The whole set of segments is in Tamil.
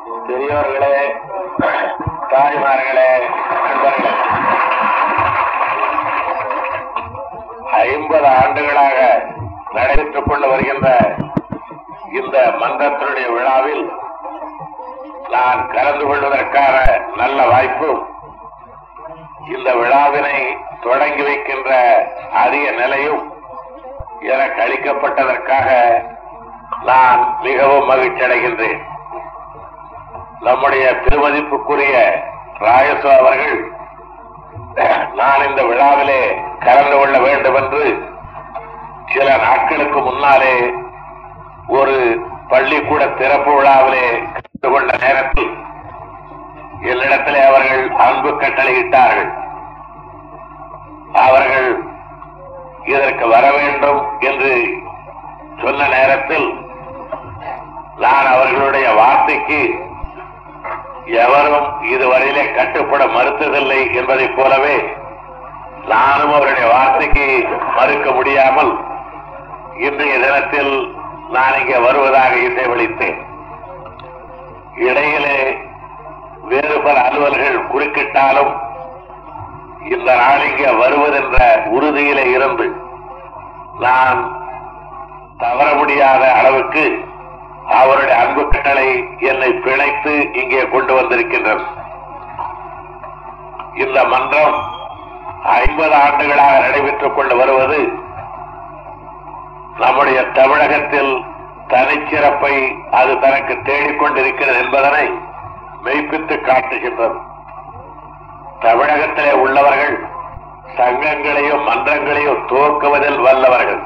பெரியோர்களே தாய்மார்களே நண்பர்களே ஐம்பது ஆண்டுகளாக நடைபெற்றுக் கொண்டு வருகின்ற இந்த மன்றத்தினுடைய விழாவில் நான் கலந்து கொள்வதற்கான நல்ல வாய்ப்பும் இந்த விழாவினை தொடங்கி வைக்கின்ற அரிய நிலையும் எனக்கு அளிக்கப்பட்டதற்காக நான் மிகவும் மகிழ்ச்சி அடைகின்றேன் நம்முடைய திருமதிப்புக்குரிய ராயசு அவர்கள் நான் இந்த விழாவிலே கலந்து கொள்ள வேண்டும் என்று சில நாட்களுக்கு முன்னாலே ஒரு பள்ளிக்கூட திறப்பு விழாவிலே கலந்து கொண்ட நேரத்தில் என்னிடத்திலே அவர்கள் அன்பு கட்டளையிட்டார்கள் அவர்கள் இதற்கு வர வேண்டும் என்று சொன்ன நேரத்தில் நான் அவர்களுடைய வார்த்தைக்கு எவரும் இதுவரையிலே கட்டுப்பட மறுத்ததில்லை என்பதைப் போலவே நானும் அவருடைய வார்த்தைக்கு மறுக்க முடியாமல் இன்றைய தினத்தில் நான் இங்கே வருவதாக இசைவளித்தேன் இடையிலே வேறு பல அலுவல்கள் குறுக்கிட்டாலும் இந்த நாள் இங்கே வருவதென்ற உறுதியிலே இருந்து நான் தவற முடியாத அளவுக்கு அவருடைய அன்பு கட்டளை என்னை பிழைத்து இங்கே கொண்டு வந்திருக்கின்றது இந்த மன்றம் ஐம்பது ஆண்டுகளாக நடைபெற்றுக் கொண்டு வருவது நம்முடைய தமிழகத்தில் தனிச்சிறப்பை அது தனக்கு தேடிக்கொண்டிருக்கிறது என்பதனை மெய்ப்பித்து காட்டுகின்றது தமிழகத்திலே உள்ளவர்கள் சங்கங்களையும் மன்றங்களையும் துவக்குவதில் வல்லவர்கள்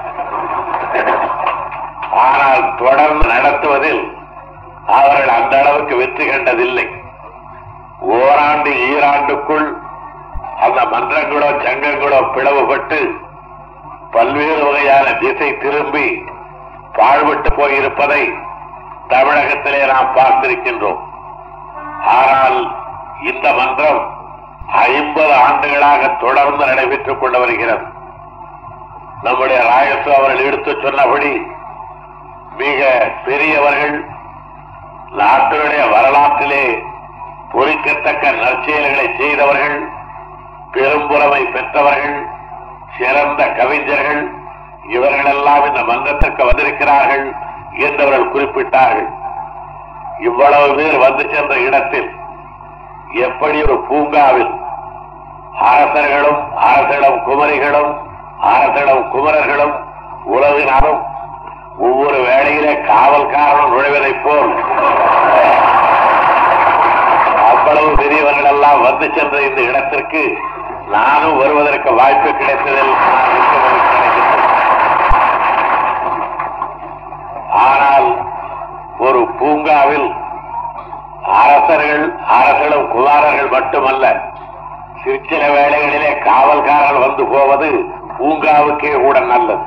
ஆனால் தொடர்ந்து நடத்துவதில் அவர்கள் அந்த அளவுக்கு வெற்றி கண்டதில்லை ஓராண்டு ஈராண்டுக்குள் அந்த மன்றங்களோ சங்கங்களோ பிளவுபட்டு பல்வேறு வகையான திசை திரும்பி பாழ்பட்டு போயிருப்பதை தமிழகத்திலே நாம் பார்த்திருக்கின்றோம் ஆனால் இந்த மன்றம் ஐம்பது ஆண்டுகளாக தொடர்ந்து நடைபெற்றுக் கொண்டு வருகிறது நம்முடைய ராயசு அவர்கள் எடுத்துச் சொன்னபடி மிக பெரியவர்கள் நாட்டினுடைய வரலாற்றிலே பொறிக்கத்தக்க நற்செயல்களை செய்தவர்கள் பெரும்புறமை பெற்றவர்கள் சிறந்த கவிஞர்கள் இவர்களெல்லாம் இந்த மன்றத்திற்கு வந்திருக்கிறார்கள் என்று அவர்கள் குறிப்பிட்டார்கள் இவ்வளவு பேர் வந்து சென்ற இடத்தில் எப்படி ஒரு பூங்காவில் அரசர்களும் அரசிடம் குமரிகளும் அரசிடம் குமரர்களும் உலகினாலும் ஒவ்வொரு வேளையிலே காவல்காரனும் நுழைவதைப் போல் அவ்வளவு பெரியவர்கள் எல்லாம் வந்து சென்ற இந்த இடத்திற்கு நானும் வருவதற்கு வாய்ப்பு கிடைத்ததில் நான் மிக்க மகிழ்ச்சி அடைகின்றேன். ஆனால் ஒரு பூங்காவில் அரசர்கள் அரசர்களும் குமாரர்கள் மட்டுமல்ல சிற்சில வேளைகளிலே காவல்காரர்கள் வந்து போவது பூங்காவுக்கே கூட நல்லது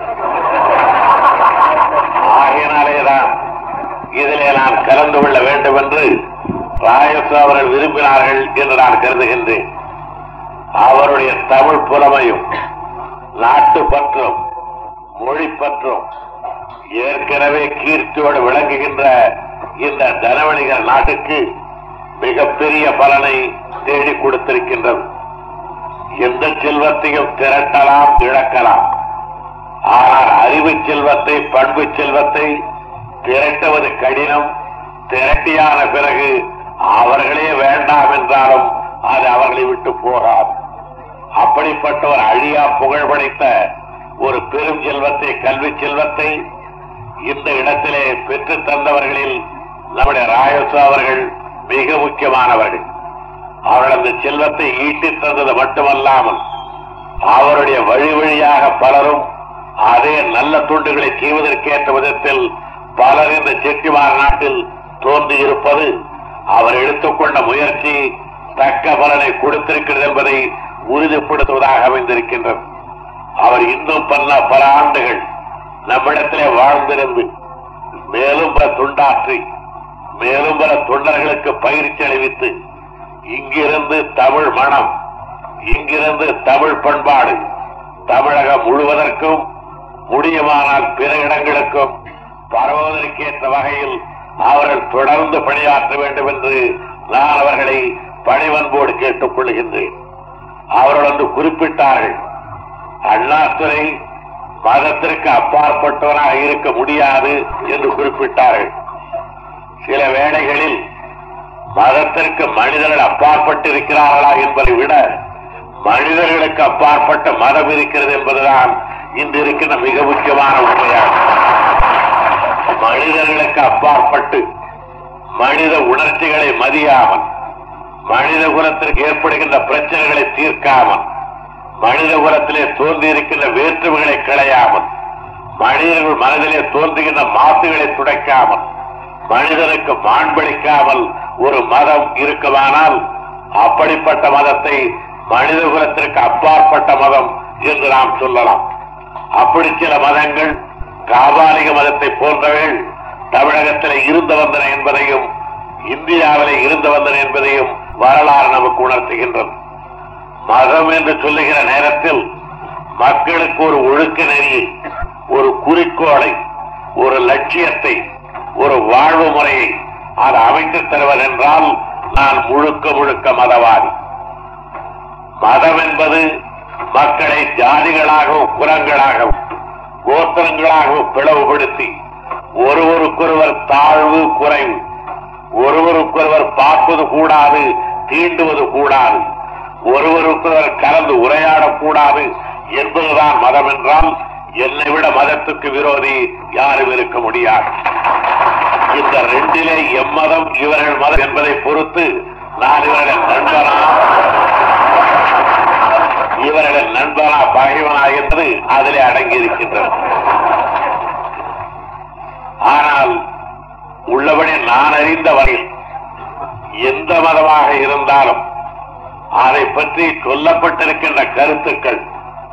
ஆகையினாலேதான் இதிலே நான் கலந்து கொள்ள வேண்டும் என்று ராயசு அவர்கள் விரும்பினார்கள் என்று நான் கருதுகின்றேன் அவருடைய தமிழ் புலமையும் நாட்டு பற்றும் மொழி பற்றும் ஏற்கனவே கீர்த்தியோடு விளங்குகின்ற இந்த தனவணிகர் நாட்டுக்கு மிகப்பெரிய பலனை தேடி கொடுத்திருக்கின்றது எந்த செல்வத்தையும் திரட்டலாம் இழக்கலாம் ஆனால் அறிவு செல்வத்தை பண்பு செல்வத்தை திரட்டுவது கடினம் திரட்டியான பிறகு அவர்களே வேண்டாம் என்றாலும் அது அவர்களை விட்டு போகாது அப்படிப்பட்ட ஒரு அழியா புகழ் படைத்த ஒரு பெரும் செல்வத்தை கல்வி செல்வத்தை இந்த இடத்திலே பெற்று தந்தவர்களில் நம்முடைய ராயசு அவர்கள் மிக முக்கியமானவர்கள் அவர்கள் அந்த செல்வத்தை ஈட்டித் தந்தது மட்டுமல்லாமல் அவருடைய வழி வழியாக பலரும் அதே நல்ல துண்டுகளை செய்வதற்கேற்ற விதத்தில் பலர் இந்த செட்டிமார் நாட்டில் தோன்றியிருப்பது அவர் எடுத்துக்கொண்ட முயற்சி தக்க பலனை கொடுத்திருக்கிறது என்பதை உறுதிப்படுத்துவதாக அமைந்திருக்கின்றது அவர் இன்னும் பல பல ஆண்டுகள் நம்மிடத்திலே வாழ்ந்திருந்து மேலும் பல துண்டாற்றி மேலும் பல தொண்டர்களுக்கு பயிற்சி அளிவித்து இங்கிருந்து தமிழ் மனம் இங்கிருந்து தமிழ் பண்பாடு தமிழகம் முழுவதற்கும் முடியுமானால் பிற இடங்களுக்கும் பரவுவதற்கேற்ற வகையில் அவர்கள் தொடர்ந்து பணியாற்ற வேண்டும் என்று நான் அவர்களை பணிவன்போடு கேட்டுக் கொள்கின்றேன் அவர்கள் வந்து குறிப்பிட்டார்கள் அண்ணாதுரை மதத்திற்கு அப்பாற்பட்டவனாக இருக்க முடியாது என்று குறிப்பிட்டார்கள் சில வேளைகளில் மதத்திற்கு மனிதர்கள் அப்பாற்பட்டிருக்கிறார்களா என்பதை விட மனிதர்களுக்கு அப்பாற்பட்ட மதம் இருக்கிறது என்பதுதான் இன்று இருக்கின்ற மிக முக்கியமான உண்மையாகும் மனிதர்களுக்கு அப்பாற்பட்டு மனித உணர்ச்சிகளை மதியாமல் மனித குலத்திற்கு ஏற்படுகின்ற பிரச்சனைகளை தீர்க்காமல் மனித குலத்திலே தோன்றியிருக்கின்ற வேற்றுமைகளை களையாமல் மனிதர்கள் மனதிலே தோன்றுகின்ற மாசுகளை துடைக்காமல் மனிதனுக்கு மாண்பளிக்காமல் ஒரு மதம் இருக்குமானால் அப்படிப்பட்ட மதத்தை மனித குலத்திற்கு அப்பாற்பட்ட மதம் என்று நாம் சொல்லலாம் அப்படி சில மதங்கள் காபாலிக மதத்தை போன்றவர்கள் தமிழகத்தில் இருந்து வந்தன என்பதையும் இந்தியாவிலே இருந்து வந்தன என்பதையும் வரலாறு நமக்கு உணர்த்துகின்றது மதம் என்று சொல்லுகிற நேரத்தில் மக்களுக்கு ஒரு ஒழுக்க நெறியை ஒரு குறிக்கோளை ஒரு லட்சியத்தை ஒரு வாழ்வு முறையை அது அமைத்துத் தருவதென்றால் நான் முழுக்க முழுக்க மதவாதி மதம் என்பது மக்களை ஜாதிகளாகவும் குலங்களாகவும் கோத்திரங்களாகவும் பிளவுபடுத்தி ஒருவருக்கொருவர் தாழ்வு குறைவு ஒருவருக்கொருவர் பார்ப்பது கூடாது தீண்டுவது கூடாது ஒருவருக்கொருவர் கலந்து உரையாடக்கூடாது என்பதுதான் மதம் என்றால் என்னை விட மதத்துக்கு விரோதி யாரும் இருக்க முடியாது இந்த ரெண்டிலே எம்மதம் இவர்கள் மதம் என்பதை பொறுத்து நான் இவர்கள் நண்பனா இவர்கள் நண்பனா பகைவனா என்பது அதிலே அடங்கி இருக்கின்றது ஆனால் உள்ளபடி நான் அறிந்த வரையில் எந்த மதமாக இருந்தாலும் அதை பற்றி சொல்லப்பட்டிருக்கின்ற கருத்துக்கள்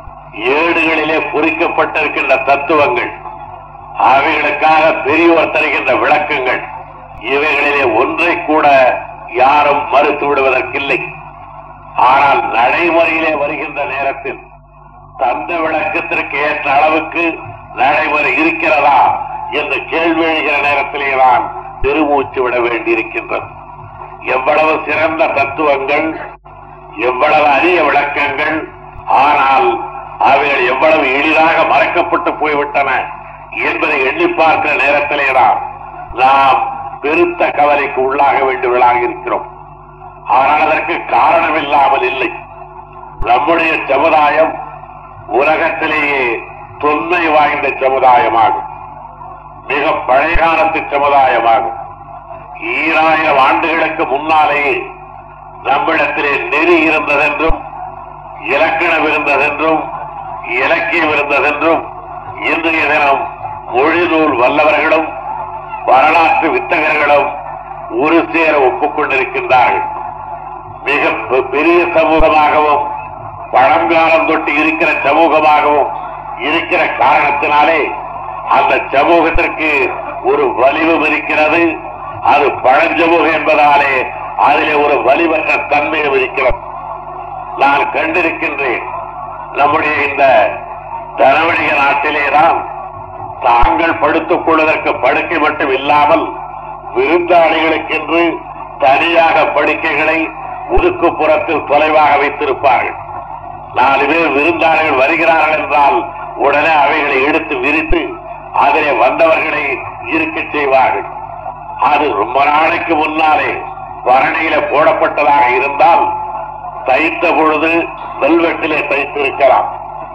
ஏடுகளிலே பொறிக்கப்பட்டிருக்கின்ற தத்துவங்கள் அவைகளுக்காக பெரியோர் தருகின்ற விளக்கங்கள் இவைகளிலே ஒன்றை கூட யாரும் மறுத்து விடுவதற்கில்லை ஆனால் நடைமுறையிலே வருகின்ற நேரத்தில் தந்த விளக்கத்திற்கு ஏற்ற அளவுக்கு நடைமுறை இருக்கிறதா என்று கேள்வி எழுகிற நேரத்திலே தான் பெருமூச்சு விட வேண்டியிருக்கின்றது எவ்வளவு சிறந்த தத்துவங்கள் எவ்வளவு அரிய விளக்கங்கள் ஆனால் அவைகள் எவ்வளவு எளிதாக மறைக்கப்பட்டு போய்விட்டன என்பதை எண்ணி பார்க்கிற நேரத்திலே தான் நாம் பெருத்த கவலைக்கு உள்ளாக வேண்டியவர்களாக இருக்கிறோம் ஆனால் அதற்கு காரணம் இல்லாமல் இல்லை நம்முடைய சமுதாயம் உலகத்திலேயே தொன்மை வாய்ந்த சமுதாயமாகும் மிக பழைய காலத்து சமுதாயமாகும் ஈராயிரம் ஆண்டுகளுக்கு முன்னாலேயே நம்மிடத்திலே நெறி இருந்ததென்றும் இலக்கணம் இருந்ததென்றும் இலக்கியம் இருந்ததென்றும் இன்றைய தினம் மொழி நூல் வல்லவர்களும் வரலாற்று வித்தகர்களும் ஒரு சேர ஒப்புக்கொண்டிருக்கின்றார்கள் மிக பெ- பெரிய சமூகமாகவும் பழங்காலம் தொட்டு இருக்கிற சமூகமாகவும் இருக்கிற காரணத்தினாலே அந்த சமூகத்திற்கு ஒரு வலிவும் இருக்கிறது அது பழஞ்சமூகம் என்பதாலே அதிலே ஒரு வலிவற்ற தன்மையும் இருக்கிறது நான் கண்டிருக்கின்றேன் நம்முடைய இந்த தனவழிக நாட்டிலேதான் தாங்கள் படுத்துக் கொள்வதற்கு படுக்கை மட்டும் இல்லாமல் விருந்தாளிகளுக்கென்று தனியாக படுக்கைகளை ஒதுக்குப்புறத்தில் தொலைவாக வைத்திருப்பார்கள் நாலு பேர் விருந்தாளிகள் வருகிறார்கள் என்றால் உடனே அவைகளை எடுத்து விரித்து அதிலே வந்தவர்களை இருக்கச் செய்வார்கள் அது ரொம்ப நாளைக்கு முன்னாலே பரணியில போடப்பட்டதாக இருந்தால் தைத்த பொழுது வெல்வெட்டிலே தைத்திருக்கலாம்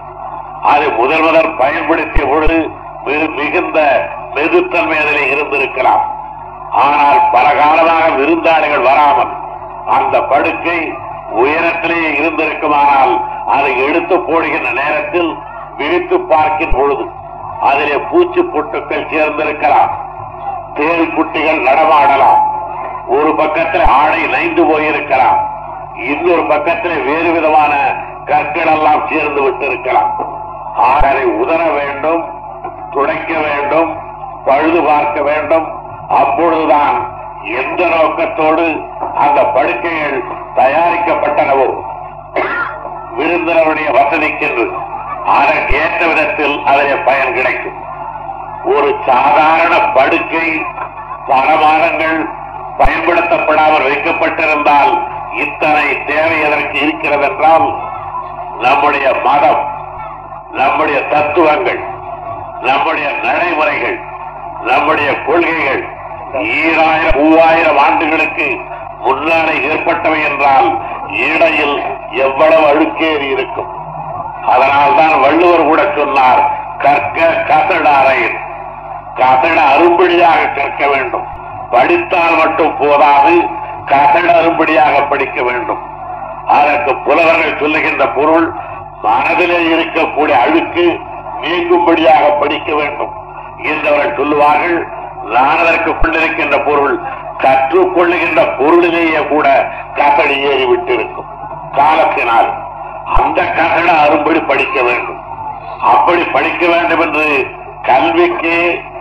அது முதல் முதல் பயன்படுத்திய பொழுது மிகு- மிகுந்த மெதுத்தன்மை அதிலே இருந்திருக்கலாம் ஆனால் பல காலமாக விருந்தாளிகள் வராமல் அந்த படுக்கை உயரத்திலேயே இருந்திருக்குமானால் அதை எடுத்து போடுகின்ற நேரத்தில் விழித்து பார்க்கின்ற பொழுது அதிலே பூச்சி பொட்டுக்கள் சேர்ந்திருக்கலாம் தேள் குட்டிகள் நடமாடலாம் ஒரு பக்கத்தில் ஆடை நைந்து போயிருக்கலாம் இன்னொரு பக்கத்தில் வேறு விதமான கற்கள் எல்லாம் சேர்ந்து விட்டிருக்கலாம் ஆக அதை உதற வேண்டும் துடைக்க வேண்டும் பழுது பார்க்க வேண்டும் அப்பொழுதுதான் எந்த நோக்கத்தோடு அந்த படுக்கைகள் தயாரிக்கப்பட்டனவோ விருந்தினருடைய வசதிக்கென்று அதற்கு ஏற்ற விதத்தில் அதிலே பயன் கிடைக்கும் ஒரு சாதாரண படுக்கை பல மாதங்கள் பயன்படுத்தப்படாமல் வைக்கப்பட்டிருந்தால் இத்தனை தேவை எதற்கு இருக்கிறது என்றால் நம்முடைய மதம் நம்முடைய தத்துவங்கள் நம்முடைய நடைமுறைகள் நம்முடைய கொள்கைகள் ஈராயிரம் மூவாயிரம் ஆண்டுகளுக்கு முன்னாலே ஏற்பட்டவை என்றால் இடையில் எவ்வளவு அழுக்கேறி இருக்கும் அதனால்தான் வள்ளுவர் கூட சொன்னார் கற்க கசடாரையில் கசட அரும்படியாக கற்க வேண்டும் படித்தால் மட்டும் போதாது கசட அரும்படியாக படிக்க வேண்டும் அதற்கு புலவர்கள் சொல்லுகின்ற பொருள் மனதிலே இருக்கக்கூடிய அழுக்கு நீங்கும்படியாக படிக்க வேண்டும் என்றவர்கள் சொல்லுவார்கள் நான் அதற்கு கொண்டிருக்கின்ற பொருள் கற்றுக்கொள்ளுகின்ற பொருளிலேயே கூட கசடி ஏறி விட்டிருக்கும் காலத்தினால் அந்த கசட அரும்படி படிக்க வேண்டும் அப்படி படிக்க வேண்டும் என்று கல்விக்கு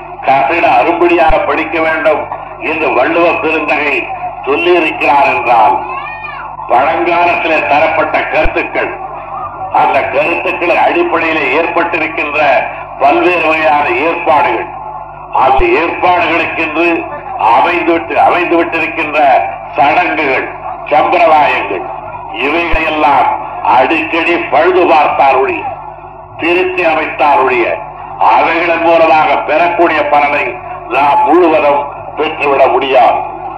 கசட அரும்படியாக படிக்க வேண்டும் என்று வள்ளுவ பெருந்தகை சொல்லியிருக்கிறார் என்றால் பழங்காலத்திலே தரப்பட்ட கருத்துக்கள் அந்த கருத்துக்கள் அடிப்படையிலே ஏற்பட்டிருக்கின்ற பல்வேறு வகையான ஏற்பாடுகள் அந்த ஏற்பாடுகளுக்கென்று அமைந்துவிட்டு அமைந்து விட்டிருக்கின்ற சடங்குகள் சம்பிரதாயங்கள் இவைகளையெல்லாம் அடிக்கடி பழுது பார்த்தாருடைய திருத்தி அமைத்தாருடைய அவைகளின் மூலமாக பெறக்கூடிய பலனை நாம் முழுவதும் பெற்றுவிட முடியாது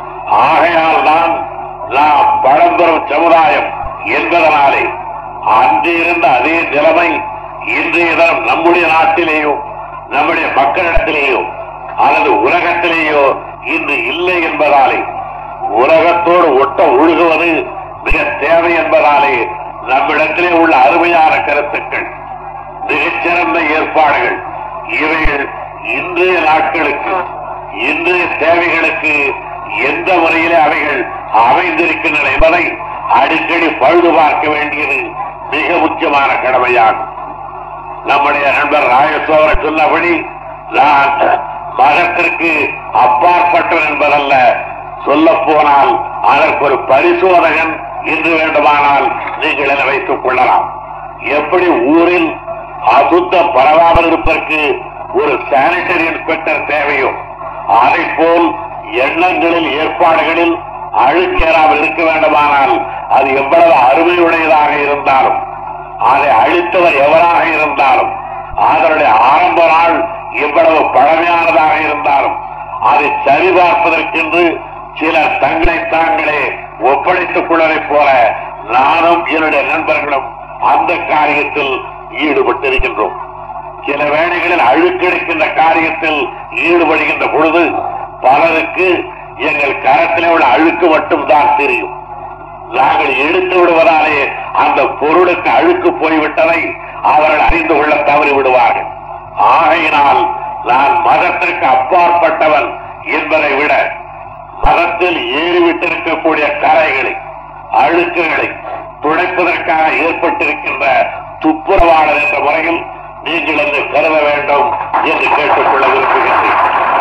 ஆகையால் தான் நாம் பழம்பெரும் சமுதாயம் என்பதனாலே அன்றிருந்த அதே நிலைமை இன்றைய தினம் நம்முடைய நாட்டிலேயோ நம்முடைய மக்களிடத்திலேயோ அல்லது உலகத்திலேயோ இன்று இல்லை என்பதாலே உலகத்தோடு ஒட்ட ஒழுகுவது மிக தேவை என்பதாலே நம்மிடத்திலே உள்ள அருமையான கருத்துக்கள் மிகச்சிறந்த ஏற்பாடுகள் இவைகள் இன்றைய நாட்களுக்கு இன்றைய தேவைகளுக்கு எந்த முறையிலே அவைகள் அமைந்திருக்கின்றன என்பதை அடிக்கடி பழுது பார்க்க வேண்டியது மிக முக்கியமான கடமையாகும் நம்முடைய நண்பர் ராயசோர சொன்னபடி நான் மதத்திற்கு அப்பாற்பட்டவன் என்பதல்ல சொல்ல போனால் அதற்கு ஒரு பரிசோதகன் என்று வேண்டுமானால் நீங்கள் என வைத்துக் கொள்ளலாம் எப்படி ஊரில் அசுத்தம் பரவாமல் இருப்பதற்கு ஒரு சானிட்டரி இன்ஸ்பெக்டர் தேவையோ அதை போல் எண்ணங்களில் ஏற்பாடுகளில் அழுக்கேறாமல் இருக்க வேண்டுமானால் அது எவ்வளவு அருமையுடையதாக இருந்தாலும் அதை அழித்தவர் எவராக இருந்தாலும் அதனுடைய ஆரம்ப நாள் எவ்வளவு பழமையானதாக இருந்தாலும் அதை சரிபார்ப்பதற்கென்று சிலர் தங்களை தாங்களே ஒப்படைத்துக் கொள்வதைப் போல நானும் என்னுடைய நண்பர்களும் அந்த காரியத்தில் ஈடுபட்டிருக்கின்றோம் சில வேளைகளில் அழுக்கெடுக்கின்ற காரியத்தில் ஈடுபடுகின்ற பொழுது பலருக்கு எங்கள் கரத்திலே உள்ள அழுக்கு மட்டும்தான் தெரியும் நாங்கள் எடுத்து விடுவதாலே அந்த பொருளுக்கு அழுக்கு போய்விட்டதை அவர்கள் அறிந்து கொள்ள தவறி விடுவார்கள் ஆகையினால் நான் மதத்திற்கு அப்பாற்பட்டவன் என்பதை விட மதத்தில் ஏறிவிட்டிருக்கக்கூடிய கரைகளை அழுக்குகளை துடைப்பதற்காக ஏற்பட்டிருக்கின்ற துப்புரவாளர் என்ற முறையில் நீங்கள் என்று கருத வேண்டும் என்று கேட்டுக்கொள்ள விரும்புகின்றேன்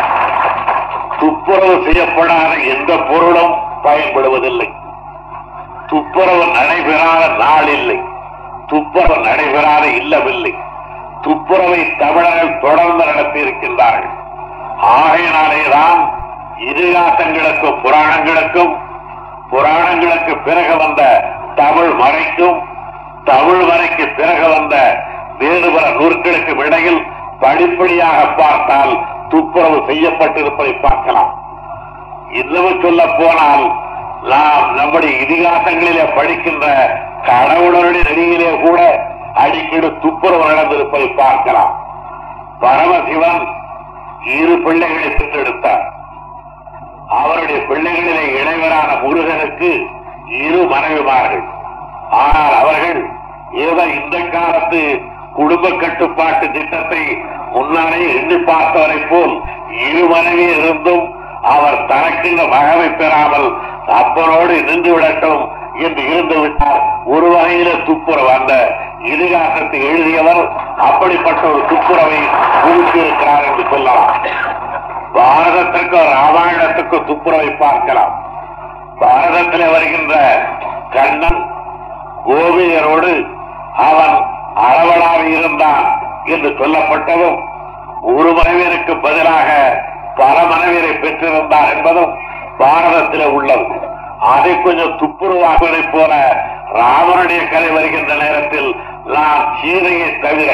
துப்புரவு செய்யப்படாத எந்த பொருளும் பயன்படுவதில்லை துப்புரவு நடைபெறாத நாள் இல்லை துப்புரவு நடைபெறாத இல்லமில்லை துப்புரவை தமிழர்கள் தொடர்ந்து நடத்தி இருக்கின்றார்கள் ஆகையினாலேதான் இதிகாசங்களுக்கும் புராணங்களுக்கும் புராணங்களுக்கு பிறகு வந்த தமிழ் மறைக்கும் தமிழ் மறைக்கு பிறகு வந்த வேறு பல நூற்களுக்கும் இடையில் படிப்படியாக பார்த்தால் துப்புரவு செய்யப்பட்டிருப்பதை பார்க்கலாம் இன்னமும் சொல்ல போனால் நாம் நம்முடைய இதிகாசங்களிலே படிக்கின்ற கடவுளருடைய நெறியிலே கூட அடிக்கடி துப்புரவு நடந்திருப்பதை பார்க்கலாம் பரமசிவன் இரு பிள்ளைகளை பெற்றெடுத்தார் அவருடைய பிள்ளைகளிலே இளைவரான முருகனுக்கு இரு மனைவிமார்கள் ஆனால் அவர்கள் ஏதோ இந்த காலத்து குடும்ப கட்டுப்பாட்டு திட்டத்தை முன்னாலே எண்ணி பார்த்தவரை போல் இரு மனைவி இருந்தும் அவர் தனக்கென்ற மகவை பெறாமல் அப்பனோடு நின்று விடட்டும் என்று இருந்து விட்டார் ஒரு வகையில துப்புரவு அந்த இதிகாசத்தை எழுதியவர் அப்படிப்பட்ட ஒரு துப்புரவை புகுத்தியிருக்கிறார் என்று சொல்லலாம் பாரதத்திற்கு ராமாயணத்துக்கு துப்புரவை பார்க்கலாம் பாரதத்திலே வருகின்ற கண்ணன் கோபியரோடு அவன் அளவலாக இருந்தான் என்று சொல்லப்பட்டதும் ஒரு மனைவியருக்கு பதிலாக பல மனைவியரை பெற்றிருந்தான் வந்தார் என்பதும் பாரதத்திலே உள்ளது அதை கொஞ்சம் துப்புரவாக்குவதைப் போல ராமனுடைய கதை வருகின்ற நேரத்தில் நான் சீதையை தவிர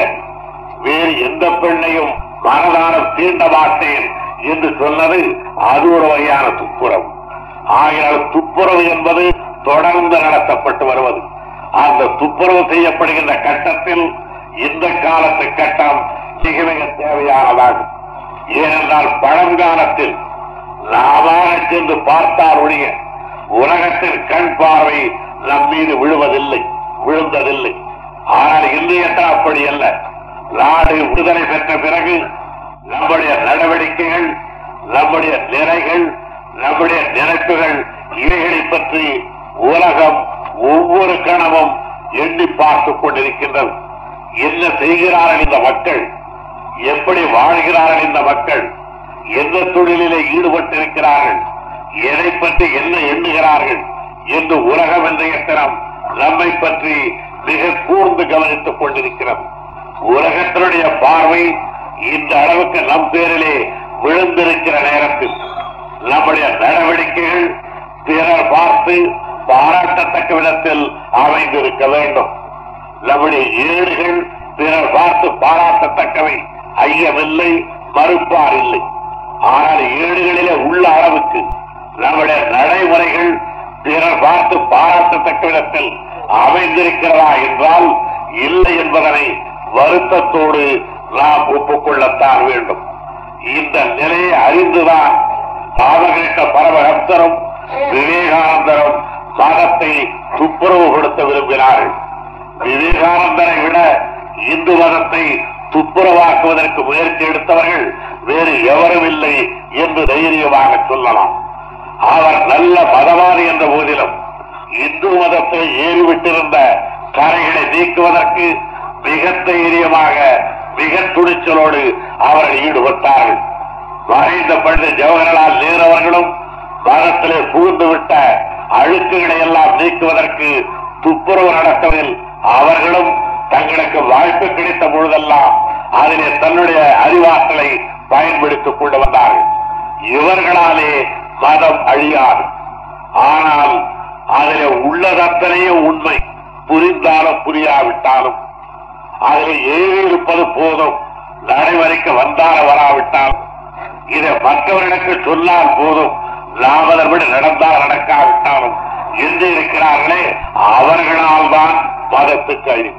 வேறு எந்த பெண்ணையும் மனதானம் தீண்ட மாட்டேன் என்று சொன்னது அது ஒரு வகையான துப்புரவு ஆகையால் துப்புரவு என்பது தொடர்ந்து நடத்தப்பட்டு வருவது அந்த துப்புரவு செய்யப்படுகின்ற கட்டத்தில் இந்த காலத்து கட்டம் மிக மிக தேவையானதாகும் ஏனென்றால் பழங்காலத்தில் நாமாக சென்று பார்த்தார் ஒழிய உலகத்தின் கண் பார்வை நம் மீது விழுவதில்லை விழுந்ததில்லை ஆனால் இன்றைய அப்படி அல்ல நாடு விடுதலை பெற்ற பிறகு நம்முடைய நடவடிக்கைகள் நம்முடைய நிறைகள் நம்முடைய நினைப்புகள் இவைகளை பற்றி உலகம் ஒவ்வொரு கணமும் எண்ணி பார்த்துக் கொண்டிருக்கின்றது என்ன செய்கிறார்கள் இந்த மக்கள் எப்படி வாழ்கிறார்கள் இந்த மக்கள் எந்த தொழிலிலே ஈடுபட்டிருக்கிறார்கள் எதை பற்றி என்ன எண்ணுகிறார்கள் என்று உலகம் இன்றைய தினம் நம்மை பற்றி மிக கூர்ந்து கவனித்துக் கொண்டிருக்கிறது உலகத்தினுடைய பார்வை இந்த அளவுக்கு நம் பேரிலே விழுந்திருக்கிற நேரத்தில் நம்முடைய நடவடிக்கைகள் பிறர் பார்த்து பாராட்டத்தக்க விதத்தில் அமைந்திருக்க வேண்டும் நம்முடைய ஏடுகள் பிறர் பார்த்து பாராட்டத்தக்கவை ஐயமில்லை மறுப்பார் இல்லை ஆனால் ஏடுகளிலே உள்ள அளவுக்கு நம்முடைய நடைமுறைகள் பிறர் பார்த்து பாராட்டத்தக்க விதத்தில் அமைந்திருக்கிறதா என்றால் இல்லை என்பதனை வருத்தத்தோடு நாம் ஒப்புக்கொள்ளத்தான் வேண்டும் இந்த நிலையை அறிந்துதான் ராமகிருஷ்ண பரமஹம்சரும் விவேகானந்தரும் மதத்தை துப்புரவுபடுத்த விரும்பினார்கள் விவேகானந்தரை விட இந்து மதத்தை துப்புரவாக்குவதற்கு முயற்சி எடுத்தவர்கள் வேறு எவரும் இல்லை என்று தைரியமாக சொல்லலாம் அவர் நல்ல மதவாதி என்ற போதிலும் இந்து மதத்தை ஏறிவிட்டிருந்த கரைகளை நீக்குவதற்கு மிக தைரியமாக மிக துணிச்சலோடு அவர்கள் ஈடுபட்டார்கள் மறைந்த பண்டித ஜவஹர்லால் நேரு அவர்களும் மதத்திலே புகுந்துவிட்ட அழுக்குகளை எல்லாம் நீக்குவதற்கு துப்புரவு நடத்துவதில் அவர்களும் தங்களுக்கு வாய்ப்பு கிடைத்த பொழுதெல்லாம் அதிலே தன்னுடைய அறிவாற்றலை பயன்படுத்திக் கொண்டு வந்தார்கள் இவர்களாலே மதம் அழியாது ஆனால் அதிலே உள்ளதத்தனையும் உண்மை புரிந்தாலும் புரியாவிட்டாலும் அதில் எழுதியிருப்பது போதும் நடைமுறைக்கு வந்தார வராவிட்டாலும் இதை மற்றவர்களுக்கு சொன்னால் போதும் நாம் அதன்படி நடந்தால் நடக்காவிட்டாலும் என்று இருக்கிறார்களே அவர்களால் தான் மதத்துக்கு அழிவு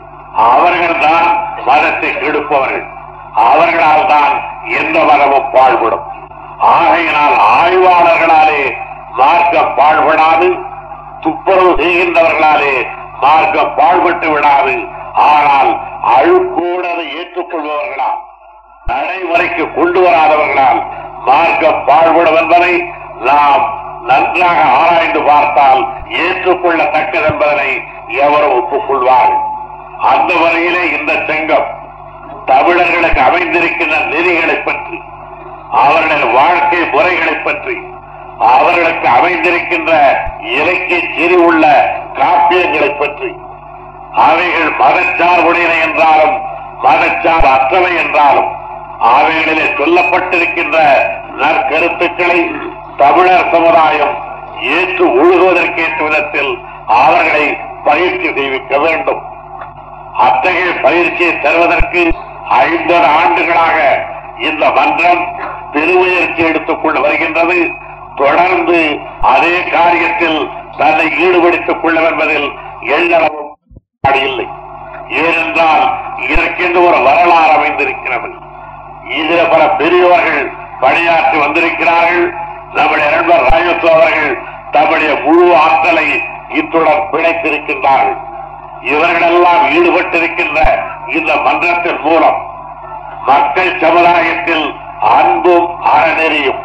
அவர்கள் தான் மதத்தை கெடுப்பவர்கள் அவர்களால் தான் எந்த மதமும் பாழ்படும் ஆகையினால் ஆய்வாளர்களாலே மார்க்கம் பாழ்படாது துப்புரவு செய்கின்றவர்களாலே மார்க்கம் பாழ்பட்டு விடாது ஆனால் அழுக்கோடு அதை ஏற்றுக்கொள்பவர்களால் நடைமுறைக்கு கொண்டு வராதவர்களால் மார்க்கம் பாழ்படும் என்பதை நாம் நன்றாக ஆராய்ந்து பார்த்தால் ஏற்றுக்கொள்ளத்தக்கது என்பதனை எவரும் ஒப்புக்கொள்வார்கள் அந்த வகையிலே இந்த சங்கம் தமிழர்களுக்கு அமைந்திருக்கின்ற நெறிகளை பற்றி அவர்களுடைய வாழ்க்கை முறைகளை பற்றி அவர்களுக்கு அமைந்திருக்கின்ற இலக்கிய செறிவுள்ள காப்பியங்களை பற்றி அவைகள் மதச்சார்புடையன என்றாலும் மதச்சார்பு அற்றவை என்றாலும் அவைகளிலே சொல்லப்பட்டிருக்கின்ற நற்கருத்துக்களை தமிழர் சமுதாயம் ஏற்று ஒழுகுவதற்கேற்ற விதத்தில் அவர்களை பயிற்சி செய்விக்க வேண்டும் அத்தகைய பயிற்சியை தருவதற்கு ஐம்பது ஆண்டுகளாக இந்த மன்றம் பெருமுயற்சி எடுத்துக் கொண்டு வருகின்றது தொடர்ந்து அதே காரியத்தில் தன்னை ஈடுபடுத்திக் கொள்ளும் என்பதில் எள்ளளவும் இல்லை ஏனென்றால் இதற்கென்று ஒரு வரலாறு அமைந்திருக்கிறது இதில் பல பெரியவர்கள் பணியாற்றி வந்திருக்கிறார்கள் நம்முடைய நண்பர் ராஜத்து அவர்கள் தம்முடைய முழு ஆற்றலை இத்துடன் பிணைத்திருக்கின்றார்கள் இவர்களெல்லாம் ஈடுபட்டிருக்கின்ற இந்த மன்றத்தின் மூலம் மக்கள் சமுதாயத்தில் அன்பும் அறநெறியும்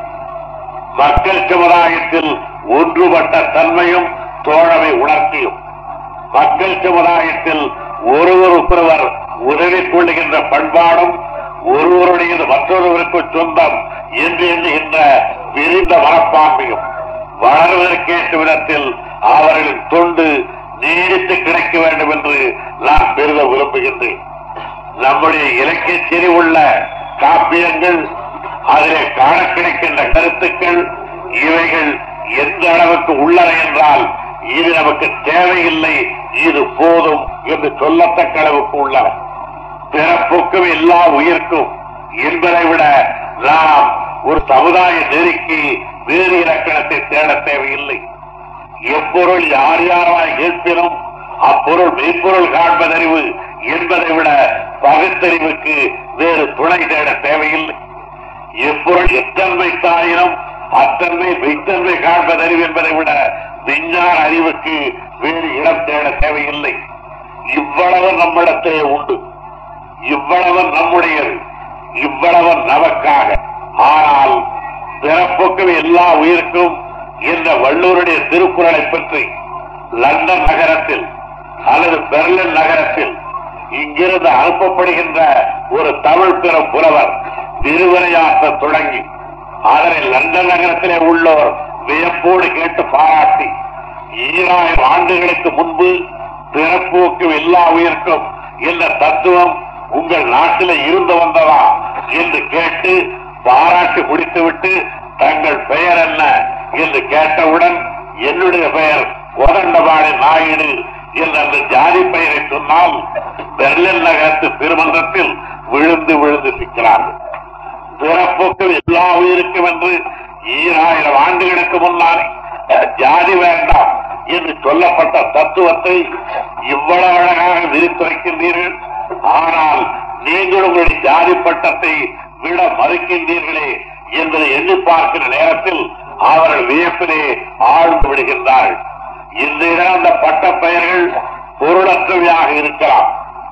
மக்கள் சமுதாயத்தில் ஒன்றுபட்ட தன்மையும் தோழமை உணர்த்தியும் மக்கள் சமுதாயத்தில் ஒருவருக்கொருவர் உதவி கொள்ளுகின்ற பண்பாடும் ஒருவருடையது மற்றொருவருக்கு சொந்தம் என்று எண்ணுகின்ற விரிந்த மனப்பான்மையும் வளர்வதற்கேற்ற விதத்தில் அவர்களின் தொண்டு நீடித்து கிடைக்க வேண்டும் என்று நான் பெருத விரும்புகின்றேன் நம்முடைய இலக்கிய செறிவுள்ள காப்பியங்கள் அதிலே காண கிடைக்கின்ற கருத்துக்கள் இவைகள் எந்த அளவுக்கு உள்ளன என்றால் இது நமக்கு தேவையில்லை இது போதும் என்று சொல்லத்தக்க அளவுக்கு உள்ளன பிறப்புக்கும் எல்லா உயிர்க்கும் என்பதை விட நாம் ஒரு சமுதாய நெருக்கி வேறு இலக்கணத்தை தேட தேவையில்லை எப்பொருள் யார் யாராய் கேட்பினும் அப்பொருள் மெய்ப்பொருள் காண்பதறிவு என்பதை விட பகுத்தறிவுக்கு வேறு துணை தேட தேவையில்லை எப்பொருள் எத்தன்மை தாயினும் அத்தன்மை மெய்த்தன்மை காண்பதறிவு என்பதை விட விஞ்ஞான அறிவுக்கு வேறு இடம் தேட தேவையில்லை இவ்வளவு நம்மிடத்திலே உண்டு இவ்வளவு நம்முடையது இவ்வளவு நமக்காக ஆனால் பிறப்புக்கும் எல்லா உயிருக்கும் என்ற வள்ளூருடைய திருக்குறளை பற்றி லண்டன் நகரத்தில் அல்லது பெர்லின் நகரத்தில் இங்கிருந்து அனுப்பப்படுகின்ற ஒரு தமிழ் பெரும் புலவர் திருவரையாற்ற தொடங்கி அதனை லண்டன் நகரத்திலே உள்ளோர் வியப்போடு கேட்டு பாராட்டி ஈராயிரம் ஆண்டுகளுக்கு முன்பு பிறப்போக்கும் எல்லா உயிருக்கும் என்ற தத்துவம் உங்கள் நாட்டிலே இருந்து வந்ததா என்று கேட்டு பாராட்டி முடித்துவிட்டு தங்கள் பெயர் என்ன என்று கேட்டவுடன் என்னுடைய பெயர் கோதண்டபாணி நாயுடு என்ற அந்த ஜாதி பெயரை சொன்னால் பெர்லின் நகரத்து திருமன்றத்தில் விழுந்து விழுந்து சிக்கிறார்கள் பிறப்புக்கு எல்லா உயிருக்கும் என்று ஈராயிரம் ஆண்டுகளுக்கு முன்னாலே ஜாதி வேண்டாம் என்று சொல்லப்பட்ட தத்துவத்தை இவ்வளவு அழகாக விரித்துரைக்கின்றீர்கள் ஆனால் நீங்கள் உங்களுடைய ஜாதி பட்டத்தை விட மறுக்கின்றீர்களே என்பதை எண்ணி பார்க்கிற நேரத்தில் அவர்கள் வியப்பிலே ஆழ்ந்து விடுகின்றார்கள் இன்றைய அந்த பட்ட பெயர்கள் பொருளற்றவையாக இருக்கலாம்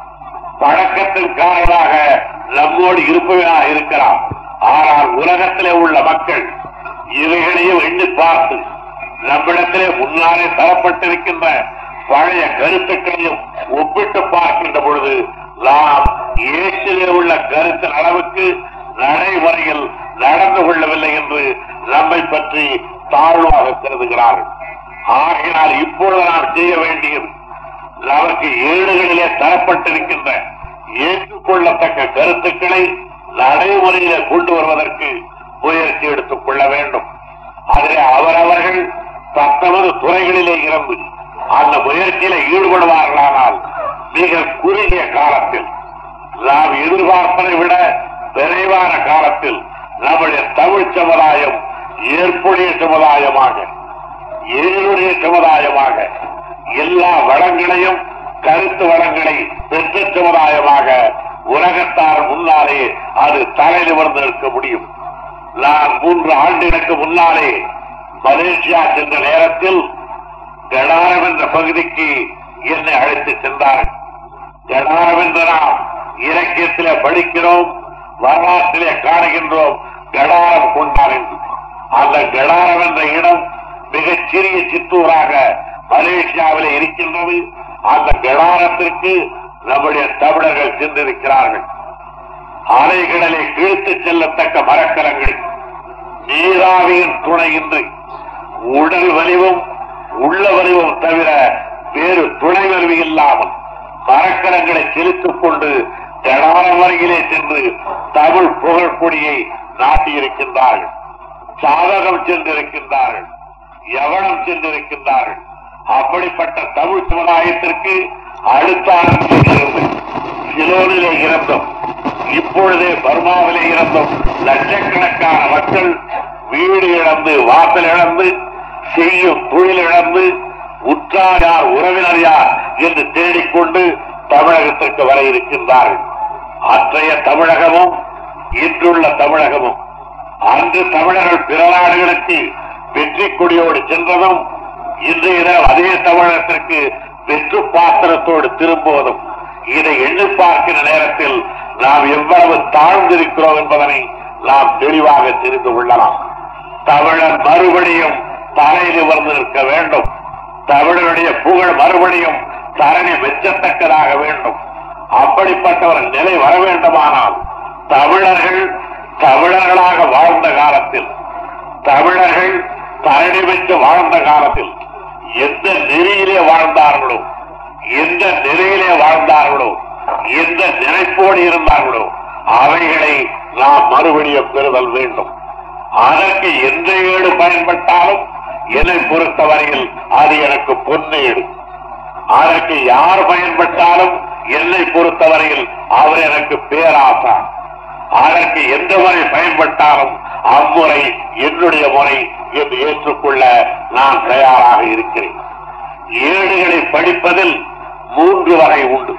பழக்கத்தின் காரணமாக நம்மோடு இருப்பவையாக இருக்கலாம் ஆனால் உலகத்திலே உள்ள மக்கள் இவைகளையும் எண்ணி பார்த்து நம்மிடத்திலே முன்னாலே தரப்பட்டிருக்கின்ற பழைய கருத்துக்களையும் ஒப்பிட்டு பார்க்கின்ற பொழுது நாம் இயேசிலே உள்ள கருத்தின் அளவுக்கு நடைமுறையில் நடந்து கொள்ளவில்லை என்று நம்மை பற்றி தாழ்வாக கருதுகிறார்கள் ஆகையினால் இப்பொழுது நாம் செய்ய வேண்டியது நமக்கு ஏடுகளிலே தரப்பட்டிருக்கின்ற ஏற்றுக்கொள்ளத்தக்க கருத்துக்களை நடைமுறையில கொண்டு வருவதற்கு முயற்சி எடுத்துக் கொள்ள வேண்டும் அதிலே அவரவர்கள் தத்தமது துறைகளிலே இருந்து அந்த முயற்சியில ஈடுபடுவார்களானால் மிக குறுகிய காலத்தில் நாம் எதிர்பார்ப்பதை விட விரைவான காலத்தில் நம்முடைய தமிழ் சமுதாயம் ஏற்புடைய சமுதாயமாக ஏழுடைய சமுதாயமாக எல்லா வளங்களையும் கருத்து வளங்களை பெற்ற சமுதாயமாக உலகத்தார் முன்னாலே அது தலை நிமிர்ந்து நிற்க முடியும் நான் மூன்று ஆண்டுகளுக்கு முன்னாலே மலேசியா சென்ற நேரத்தில் கடாரம் என்ற பகுதிக்கு என்னை அழைத்து சென்றார்கள் கடாரம் என்ற நாம் இலக்கியத்திலே படிக்கிறோம் வரலாற்றிலே காணுகின்றோம் கடாரம் கொண்டார் என்று அந்த கடாரம் என்ற இடம் மிகச் சிறிய சித்தூராக மலேசியாவிலே இருக்கின்றது அந்த கடாரத்திற்கு நம்முடைய தமிழர்கள் சென்றிருக்கிறார்கள் அலைகடலை கிழித்து செல்லத்தக்க மரக்கலங்கள் நீராவியின் துணையின்றி உடல் வலிவும் உள்ள வலிவும் தவிர வேறு துணை வலிவு இல்லாமல் மரக்கலங்களை செலுத்திக் கொண்டு கடாரம் வரையிலே சென்று தமிழ் புகழ் கொடியை நாட்டியிருக்கின்றார்கள் சாதகம் சென்றிருக்கின்றார்கள் எவனம் சென்றிருக்கின்றார்கள் அப்படிப்பட்ட தமிழ் சமுதாயத்திற்கு அடுத்த இருந்து சிலோனிலே இறந்தும் இப்பொழுதே பர்மாவிலே இறந்தும் லட்சக்கணக்கான மக்கள் வீடு இழந்து வாசல் இழந்து செய்யும் தொழில் இழந்து உற்றார் யார் உறவினர் யார் என்று தேடிக்கொண்டு தமிழகத்திற்கு வர இருக்கின்றார்கள் அற்றைய தமிழகமும் இன்றுள்ள தமிழகமும் அன்று தமிழர்கள் பிற நாடுகளுக்கு வெற்றி கொடியோடு சென்றதும் இன்றைய தினம் அதே தமிழகத்திற்கு வெற்று பாத்திரத்தோடு திரும்புவதும் இதை எண்ணி பார்க்கிற நேரத்தில் நாம் எவ்வளவு தாழ்ந்திருக்கிறோம் என்பதனை நாம் தெளிவாக தெரிந்து கொள்ளலாம் தமிழர் மறுபடியும் தலை நிமிர்ந்து நிற்க வேண்டும் தமிழருடைய புகழ் மறுபடியும் தரணி மெச்சத்தக்கதாக வேண்டும் அப்படிப்பட்ட ஒரு நிலை வர வேண்டுமானால் தமிழர்கள் தமிழர்களாக வாழ்ந்த காலத்தில் தமிழர்கள் தரணி பெற்று வாழ்ந்த காலத்தில் எந்த நெறியிலே வாழ்ந்தார்களோ எந்த நிலையிலே வாழ்ந்தார்களோ எந்த நினைப்போடு இருந்தார்களோ அவைகளை நாம் மறுபடியும் பெறுதல் வேண்டும் அதற்கு எந்த ஏடு பயன்பட்டாலும் என்னை பொறுத்தவரையில் அது எனக்கு பொன்னேடு அதற்கு யார் பயன்பட்டாலும் என்னை பொறுத்தவரையில் அவர் எனக்கு பேராசா அதற்கு எந்த முறை பயன்பட்டாலும் அம்முறை என்னுடைய முறை என்று ஏற்றுக்கொள்ள நான் தயாராக இருக்கிறேன் ஏடுகளை படிப்பதில் மூன்று வகை உண்டு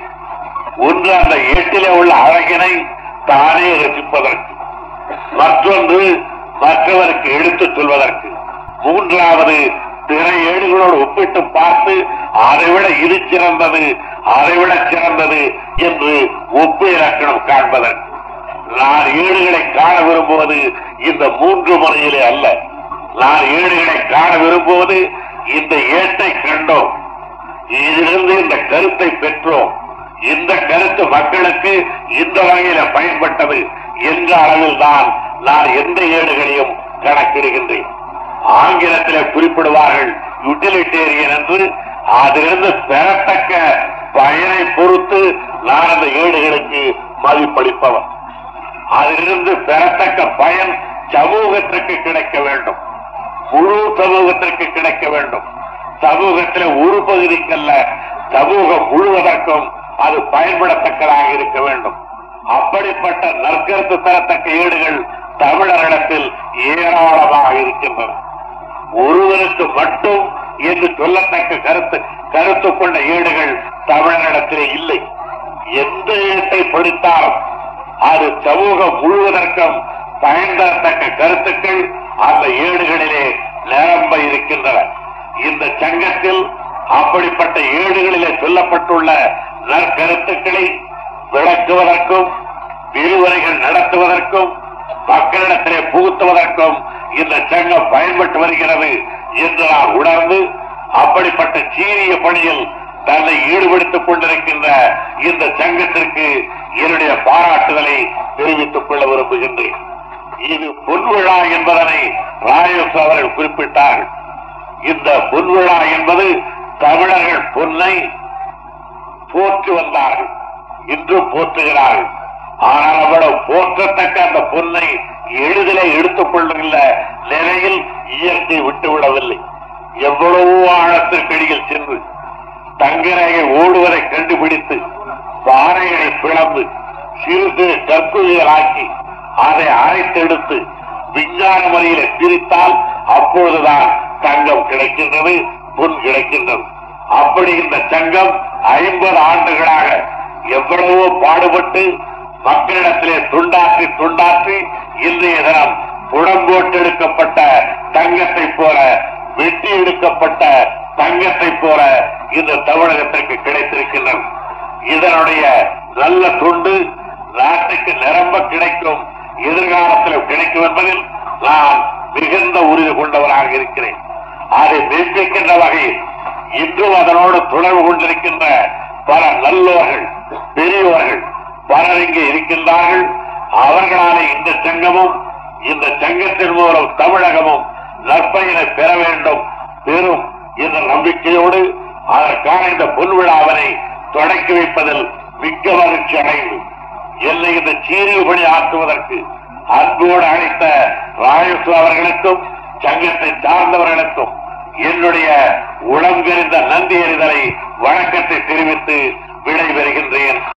ஒன்று அந்த ஏட்டிலே உள்ள அழகினை தானே ரசிப்பதற்கு மற்றொன்று மற்றவருக்கு எடுத்துச் சொல்வதற்கு மூன்றாவது பிற ஏடுகளோடு ஒப்பிட்டு பார்த்து அதைவிட இது சிறந்தது அதைவிட சிறந்தது என்று ஒப்பு இலக்கணம் காண்பதற்கு நான் ஏடுகளை காண விரும்புவது இந்த மூன்று முறையிலே அல்ல நான் ஏடுகளை காண விரும்புவது இந்த ஏட்டை கண்டோம் இதிலிருந்து இந்த கருத்தை பெற்றோம் இந்த கருத்து மக்களுக்கு இந்த வகையில பயன்பட்டது என்ற அளவில் தான் நான் எந்த ஏடுகளையும் கணக்கிடுகின்றேன் ஆங்கிலத்திலே குறிப்பிடுவார்கள் யூட்டிலிட்டேரியன் என்று அதிலிருந்து பெறத்தக்க பயனை பொறுத்து நான் அந்த ஏடுகளுக்கு மதிப்பளிப்பவன் அதிலிருந்து பெறத்தக்க பயன் சமூகத்திற்கு கிடைக்க வேண்டும் முழு சமூகத்திற்கு கிடைக்க வேண்டும் சமூகத்தில் ஒரு பகுதிக்கல்ல சமூகம் முழுவதற்கும் அது பயன்படத்தக்கதாக இருக்க வேண்டும் அப்படிப்பட்ட நற்கருத்து தரத்தக்க ஏடுகள் தமிழரிடத்தில் ஏராளமாக இருக்கின்றன ஒருவருக்கு மட்டும் என்று சொல்லத்தக்க கருத்து கருத்து கொண்ட ஏடுகள் தமிழரிடத்திலே இல்லை எந்த ஏட்டை படித்தாலும் அது சமூகம் முழுவதற்கும் பயன் தரத்தக்க கருத்துக்கள் அந்த ஏடுகளிலே நிரம்ப இருக்கின்றன இந்த சங்கத்தில் அப்படிப்பட்ட ஏடுகளிலே சொல்லப்பட்டுள்ள நற்கருத்துக்களை விளக்குவதற்கும் விரிவுரைகள் நடத்துவதற்கும் மக்களிடத்திலே புகுத்துவதற்கும் இந்த சங்கம் பயன்பட்டு வருகிறது என்று நான் உணர்ந்து அப்படிப்பட்ட சீரிய பணியில் தன்னை ஈடுபடுத்திக் கொண்டிருக்கின்ற இந்த சங்கத்திற்கு என்னுடைய பாராட்டுதலை தெரிவித்துக் கொள்ள விரும்புகின்றேன் இது பொன்விழா என்பதனை ராயஸ் அவர்கள் குறிப்பிட்டார்கள் இந்த பொன்விழா என்பது தமிழர்கள் பொன்னை போற்றி வந்தார்கள் இன்றும் போற்றுகிறார்கள் ஆனால் அவ்வளவு போற்றத்தக்க அந்த பொன்னை எளிதிலே எடுத்துக் கொள்ளுகின்ற நிலையில் இயற்கை விட்டுவிடவில்லை எவ்வளவோ ஆழத்திற்கடியில் சென்று தங்கரையை ஓடுவதை கண்டுபிடித்து பாறைகளை பிளந்து சிறு சிறு கற்குழிகளாக்கி அதை அரைத்தெடுத்து விஞ்ஞான முறையில பிரித்தால் அப்பொழுதுதான் தங்கம் கிடைக்கின்றது பொன் கிடைக்கின்றது அப்படி இந்த சங்கம் ஐம்பது ஆண்டுகளாக எவ்வளவோ பாடுபட்டு மக்களிடத்திலே துண்டாற்றி துண்டாற்றி இன்றைய தினம் புடம்போட்டெடுக்கப்பட்ட தங்கத்தை போல வெட்டி எடுக்கப்பட்ட தங்கத்தை போல இந்த தமிழகத்திற்கு கிடைத்திருக்கின்றன இதனுடைய நல்ல துண்டு நாட்டுக்கு நிரம்ப கிடைக்கும் எதிர்காலத்தில் கிடைக்கும் என்பதில் நான் மிகுந்த உறுதி கொண்டவராக இருக்கிறேன் அதை மெய்ப்பிக்கின்ற வகையில் இன்றும் அதனோடு தொடர்பு கொண்டிருக்கின்ற பல நல்லோர்கள் பெரியோர்கள் பலர் இங்கே இருக்கின்றார்கள் அவர்களாலே இந்த சங்கமும் இந்த சங்கத்தின் மூலம் தமிழகமும் நற்பயனை பெற வேண்டும் பெறும் என்ற நம்பிக்கையோடு அதற்கான இந்த பொன்விழாவினை தொடக்கி வைப்பதில் மிக்க மகிழ்ச்சி அடைந்து என்னை இந்த சீரிய பணி ஆற்றுவதற்கு அன்போடு அழைத்த ராயசு அவர்களுக்கும் சங்கத்தை சார்ந்தவர்களுக்கும் என்னுடைய உளம் தெரிந்த நன்றி அறிதலை வணக்கத்தை தெரிவித்து விடைபெறுகின்றேன்